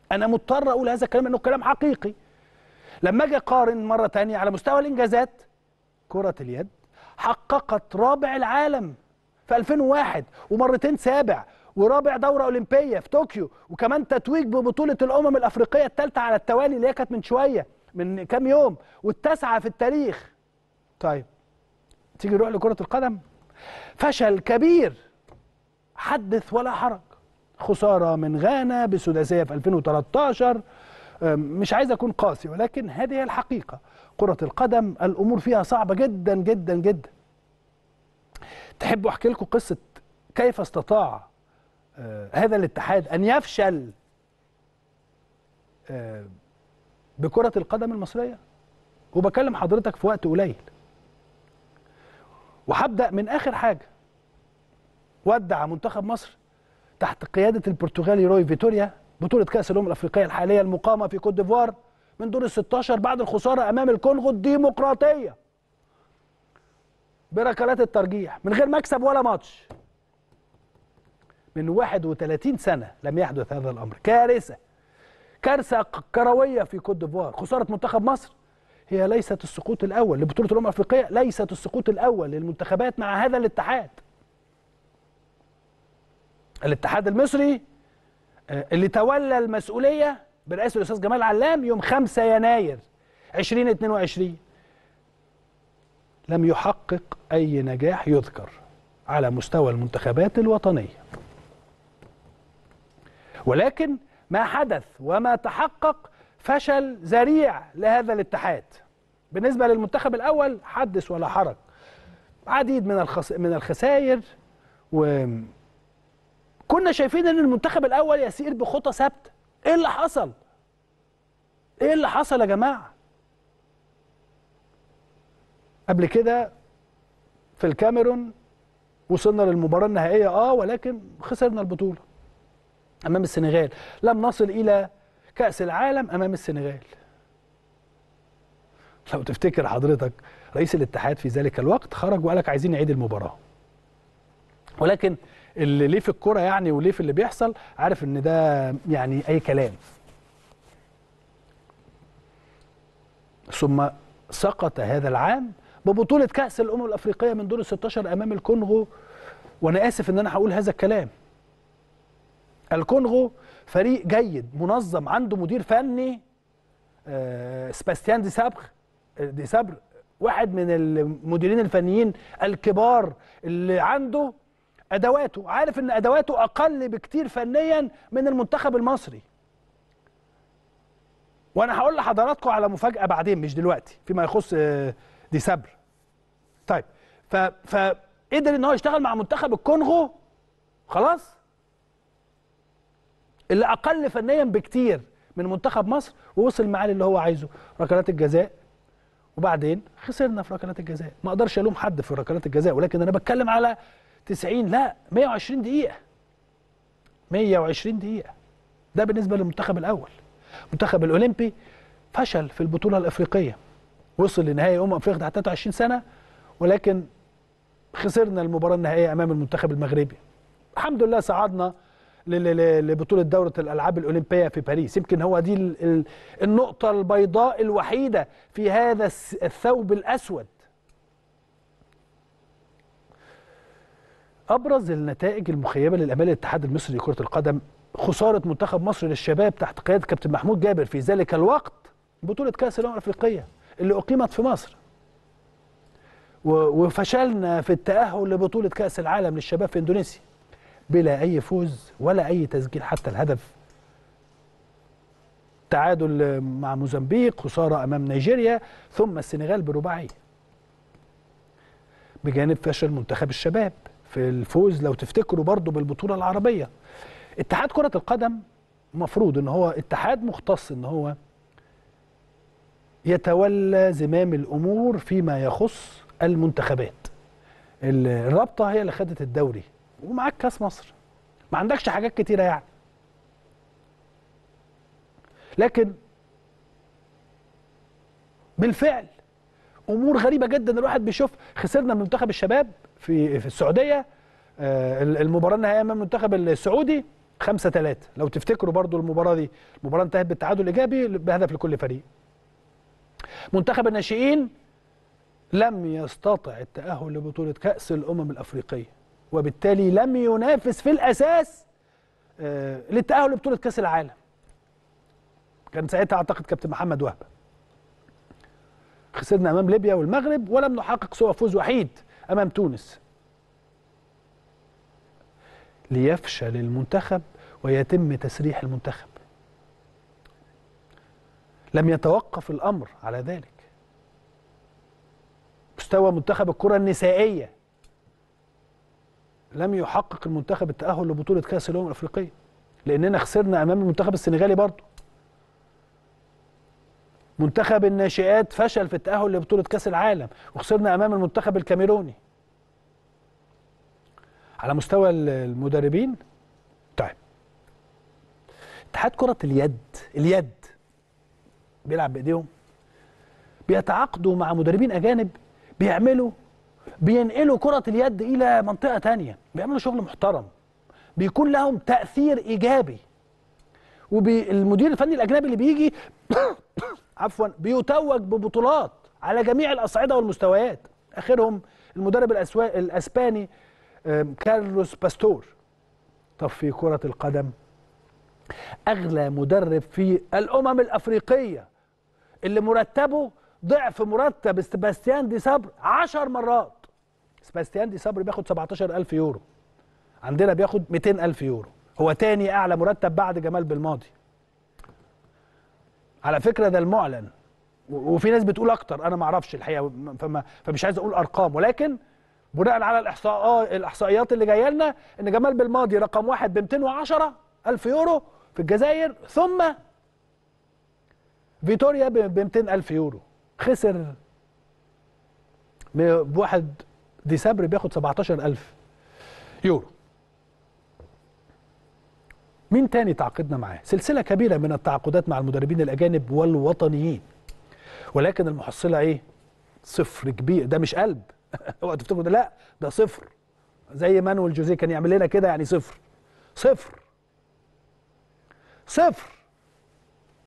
انا مضطر اقول هذا الكلام انه كلام حقيقي لما اجي اقارن مره تانية على مستوى الانجازات كره اليد حققت رابع العالم في 2001 ومرتين سابع ورابع دوره اولمبيه في طوكيو وكمان تتويج ببطوله الامم الافريقيه الثالثه على التوالي اللي هي كانت من شويه من كام يوم والتاسعه في التاريخ طيب تيجي نروح لكره القدم فشل كبير حدث ولا حرج خساره من غانا بسداسيه في 2013 أم، مش عايز اكون قاسي ولكن هذه هي الحقيقه كره القدم الامور فيها صعبه جدا جدا جدا تحبوا احكي لكم قصه كيف استطاع آه، هذا الاتحاد ان يفشل آه، بكره القدم المصريه وبكلم حضرتك في وقت قليل وهبدا من اخر حاجه ودع منتخب مصر تحت قياده البرتغالي روي فيتوريا بطوله كاس الامم الافريقيه الحاليه المقامه في كوت ديفوار من دور ال 16 بعد الخساره امام الكونغو الديمقراطيه بركلات الترجيح من غير مكسب ولا ماتش من 31 سنه لم يحدث هذا الامر كارثه كارثه ك- كرويه في كوت ديفوار خساره منتخب مصر هي ليست السقوط الاول لبطوله الامم الافريقيه ليست السقوط الاول للمنتخبات مع هذا الاتحاد الاتحاد المصري آه، اللي تولى المسؤوليه برئاسه الاستاذ جمال علام يوم 5 يناير 2022 لم يحقق اي نجاح يذكر على مستوى المنتخبات الوطنيه ولكن ما حدث وما تحقق فشل ذريع لهذا الاتحاد بالنسبه للمنتخب الاول حدث ولا حرج عديد من الخس... من الخسائر وكنا شايفين ان المنتخب الاول يسير بخطى ثابته ايه اللي حصل ايه اللي حصل يا جماعه قبل كده في الكاميرون وصلنا للمباراه النهائيه اه ولكن خسرنا البطوله امام السنغال لم نصل الى كاس العالم امام السنغال لو تفتكر حضرتك رئيس الاتحاد في ذلك الوقت خرج وقال لك عايزين نعيد المباراه ولكن اللي ليه في الكوره يعني وليه في اللي بيحصل عارف ان ده يعني اي كلام ثم سقط هذا العام ببطوله كاس الامم الافريقيه من دور ال 16 امام الكونغو وانا اسف ان انا هقول هذا الكلام الكونغو فريق جيد منظم عنده مدير فني آه، سباستيان دي سابر دي سابر واحد من المديرين الفنيين الكبار اللي عنده ادواته عارف ان ادواته اقل بكتير فنيا من المنتخب المصري وانا هقول لحضراتكم على مفاجاه بعدين مش دلوقتي فيما يخص آه، دي سابر طيب ف فقدر ان هو يشتغل مع منتخب الكونغو خلاص اللي اقل فنيا بكتير من منتخب مصر ووصل معاه اللي هو عايزه ركلات الجزاء وبعدين خسرنا في ركلات الجزاء ما اقدرش الوم حد في ركلات الجزاء ولكن انا بتكلم على 90 لا 120 دقيقه 120 دقيقه ده بالنسبه للمنتخب الاول المنتخب الاولمبي فشل في البطوله الافريقيه وصل لنهائي امم افريقيا تحت 23 سنه ولكن خسرنا المباراه النهائيه امام المنتخب المغربي الحمد لله صعدنا ل- ل- لبطوله دوره الالعاب الاولمبيه في باريس يمكن هو دي ال- ال- النقطه البيضاء الوحيده في هذا الس- الثوب الاسود ابرز النتائج المخيبه للامال الاتحاد المصري لكره القدم خساره منتخب مصر للشباب تحت قياده كابتن محمود جابر في ذلك الوقت بطوله كاس الامم الافريقيه اللي اقيمت في مصر و- وفشلنا في التاهل لبطوله كاس العالم للشباب في اندونيسيا بلا اي فوز ولا اي تسجيل حتى الهدف تعادل مع موزمبيق خساره امام نيجيريا ثم السنغال برباعيه بجانب فشل منتخب الشباب في الفوز لو تفتكروا برضو بالبطوله العربيه اتحاد كره القدم مفروض ان هو اتحاد مختص ان هو يتولى زمام الامور فيما يخص المنتخبات ال- الرابطه هي اللي خدت الدوري ومعاك كاس مصر ما عندكش حاجات كتيره يعني لكن بالفعل امور غريبه جدا الواحد بيشوف خسرنا من منتخب الشباب في في السعوديه آه، المباراه النهائيه امام المنتخب السعودي 5 3 لو تفتكروا برضو المباراه دي المباراه انتهت بالتعادل الايجابي بهدف لكل فريق منتخب الناشئين لم يستطع التاهل لبطوله كاس الامم الافريقيه وبالتالي لم ينافس في الاساس آه، للتاهل لبطوله كاس العالم كان ساعتها اعتقد كابتن محمد وهبه خسرنا امام ليبيا والمغرب ولم نحقق سوى فوز وحيد امام تونس ليفشل المنتخب ويتم تسريح المنتخب لم يتوقف الامر على ذلك مستوى منتخب الكره النسائيه لم يحقق المنتخب التاهل لبطوله كاس الامم الافريقيه لاننا خسرنا امام المنتخب السنغالي برضه منتخب الناشئات فشل في التاهل لبطوله كاس العالم وخسرنا امام المنتخب الكاميروني على مستوى المدربين طيب اتحاد كرة اليد اليد بيلعب بايديهم بيتعاقدوا مع مدربين اجانب بيعملوا بينقلوا كرة اليد الى منطقة تانية بيعملوا شغل محترم بيكون لهم تأثير ايجابي والمدير الفني الاجنبي اللي بيجي عفوا بيتوج ببطولات على جميع الاصعده والمستويات اخرهم المدرب الأسوا... الاسباني آم، كارلوس باستور طب في كره القدم اغلى مدرب في الامم الافريقيه اللي مرتبه ضعف مرتب سباستيان دي صبر 10 مرات سباستيان دي صبر بياخد 17000 يورو عندنا بياخد 200000 يورو هو تاني اعلى مرتب بعد جمال بالماضي على فكره ده المعلن و- وفي ناس بتقول اكتر انا ما اعرفش الحقيقه فما فمش عايز اقول ارقام ولكن بناء على الاحصاء الاحصائيات اللي جايه لنا ان جمال بالماضي رقم واحد ب 210 الف يورو في الجزائر ثم فيتوريا ب 200 الف يورو خسر م- بواحد ديسمبر بياخد 17000 يورو مين تاني تعاقدنا معاه؟ سلسلة كبيرة من التعاقدات مع المدربين الأجانب والوطنيين ولكن المحصلة إيه؟ صفر كبير ده مش قلب اوعوا تفتكروا ده لا ده صفر زي مانويل جوزيه كان يعمل لنا كده يعني صفر صفر صفر